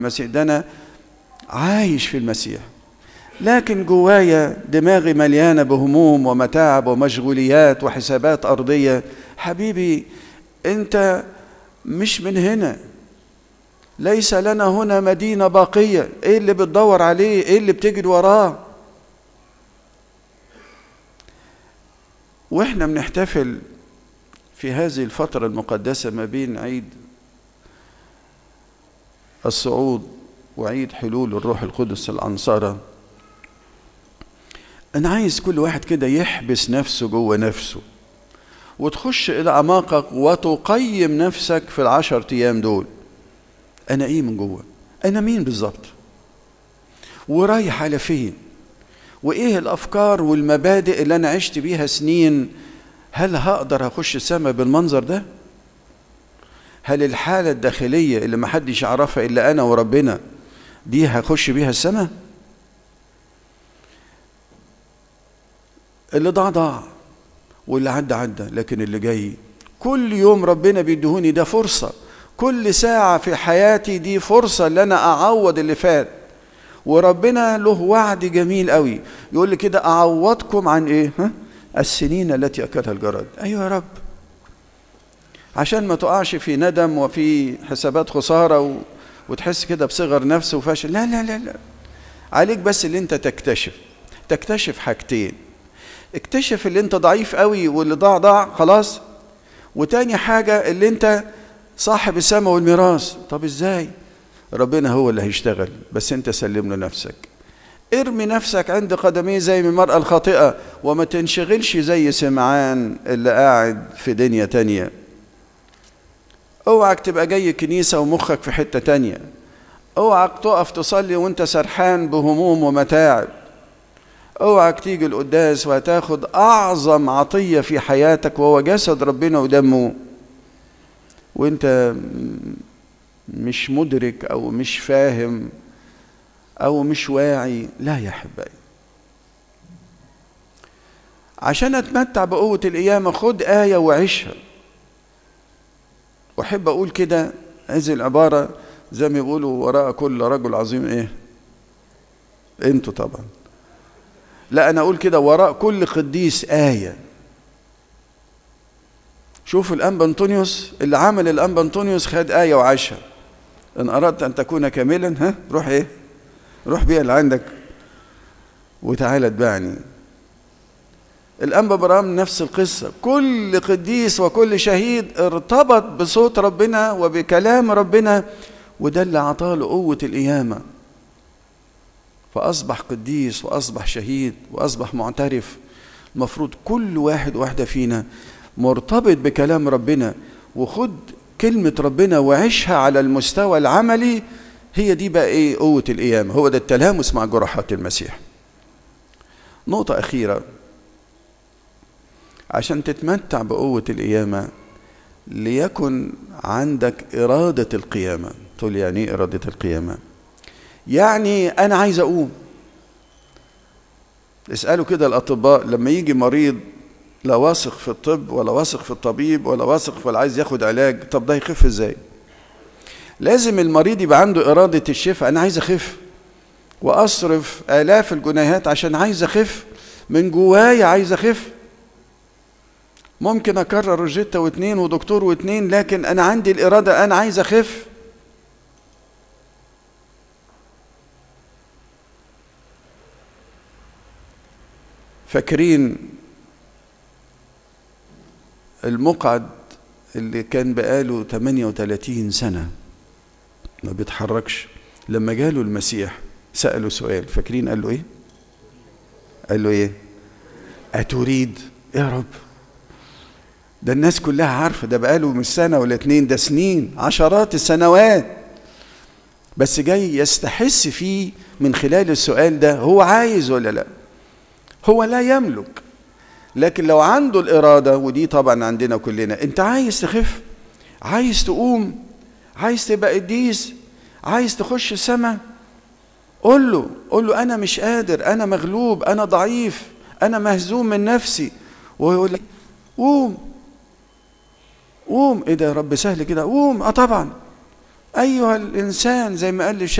المسيح ده انا عايش في المسيح لكن جوايا دماغي مليانه بهموم ومتاعب ومشغوليات وحسابات ارضيه حبيبي انت مش من هنا ليس لنا هنا مدينه باقيه ايه اللي بتدور عليه ايه اللي بتجري وراه واحنا بنحتفل في هذه الفتره المقدسه ما بين عيد الصعود وعيد حلول الروح القدس العنصرة أنا عايز كل واحد كده يحبس نفسه جوه نفسه وتخش إلى أعماقك وتقيم نفسك في العشر أيام دول أنا إيه من جوه أنا مين بالظبط ورايح على فين وإيه الأفكار والمبادئ اللي أنا عشت بيها سنين هل هقدر أخش السماء بالمنظر ده؟ هل الحالة الداخلية اللي محدش يعرفها إلا أنا وربنا دي هخش بيها السماء؟ اللي ضاع ضاع واللي عدى عدى لكن اللي جاي كل يوم ربنا بيدهوني ده فرصة كل ساعة في حياتي دي فرصة اللي أنا أعوض اللي فات وربنا له وعد جميل قوي يقول لي كده أعوضكم عن إيه؟ ها؟ السنين التي أكلها الجراد أيوة يا رب عشان ما تقعش في ندم وفي حسابات خساره و... وتحس كده بصغر نفس وفشل لا لا لا لا عليك بس اللي انت تكتشف تكتشف حاجتين اكتشف اللي انت ضعيف قوي واللي ضاع ضاع خلاص وتاني حاجة اللي انت صاحب السماء والميراث طب ازاي ربنا هو اللي هيشتغل بس انت سلم له نفسك ارمي نفسك عند قدميه زي من المرأة الخاطئة وما تنشغلش زي سمعان اللي قاعد في دنيا تانية اوعك تبقى جاي كنيسة ومخك في حتة تانية اوعك تقف تصلي وانت سرحان بهموم ومتاعب اوعك تيجي القداس وهتاخد اعظم عطية في حياتك وهو جسد ربنا ودمه وانت مش مدرك او مش فاهم او مش واعي لا يا احبائي عشان اتمتع بقوة القيامة خد آية وعيشها واحب اقول كده هذه العباره زي ما بيقولوا وراء كل رجل عظيم ايه انتوا طبعا لا انا اقول كده وراء كل قديس ايه شوف الانبا انطونيوس اللي عمل الانبا انطونيوس خد ايه وعاشها ان اردت ان تكون كاملا ها روح ايه روح بيها اللي عندك وتعالى اتبعني الأنبا برام نفس القصة كل قديس وكل شهيد ارتبط بصوت ربنا وبكلام ربنا وده اللي عطاله قوة القيامة فأصبح قديس وأصبح شهيد وأصبح معترف المفروض كل واحد واحدة فينا مرتبط بكلام ربنا وخد كلمة ربنا وعيشها على المستوى العملي هي دي بقى ايه قوة القيامة هو ده التلامس مع جراحات المسيح نقطة أخيرة عشان تتمتع بقوة القيامة ليكن عندك إرادة القيامة تقول يعني إيه إرادة القيامة يعني أنا عايز أقوم اسألوا كده الأطباء لما يجي مريض لا واثق في الطب ولا واثق في الطبيب ولا واثق في اللي عايز ياخد علاج طب ده يخف ازاي لازم المريض يبقى عنده إرادة الشفاء أنا عايز أخف وأصرف آلاف الجنيهات عشان عايز أخف من جوايا عايز أخف ممكن اكرر روجيتا واثنين ودكتور واثنين لكن انا عندي الاراده انا عايز اخف فاكرين المقعد اللي كان بقاله 38 سنة ما بيتحركش لما جاله المسيح سأله سؤال فاكرين قال له ايه قال له ايه أتريد يا رب ده الناس كلها عارفة ده بقاله مش سنة ولا اتنين ده سنين عشرات السنوات بس جاي يستحس فيه من خلال السؤال ده هو عايز ولا لا هو لا يملك لكن لو عنده الإرادة ودي طبعا عندنا كلنا أنت عايز تخف عايز تقوم عايز تبقى قديس عايز تخش السماء قول له قول له أنا مش قادر أنا مغلوب أنا ضعيف أنا مهزوم من نفسي وهو يقول لك قوم قوم ايه ده يا رب سهل كده قوم اه طبعا أيها الإنسان زي ما قال لي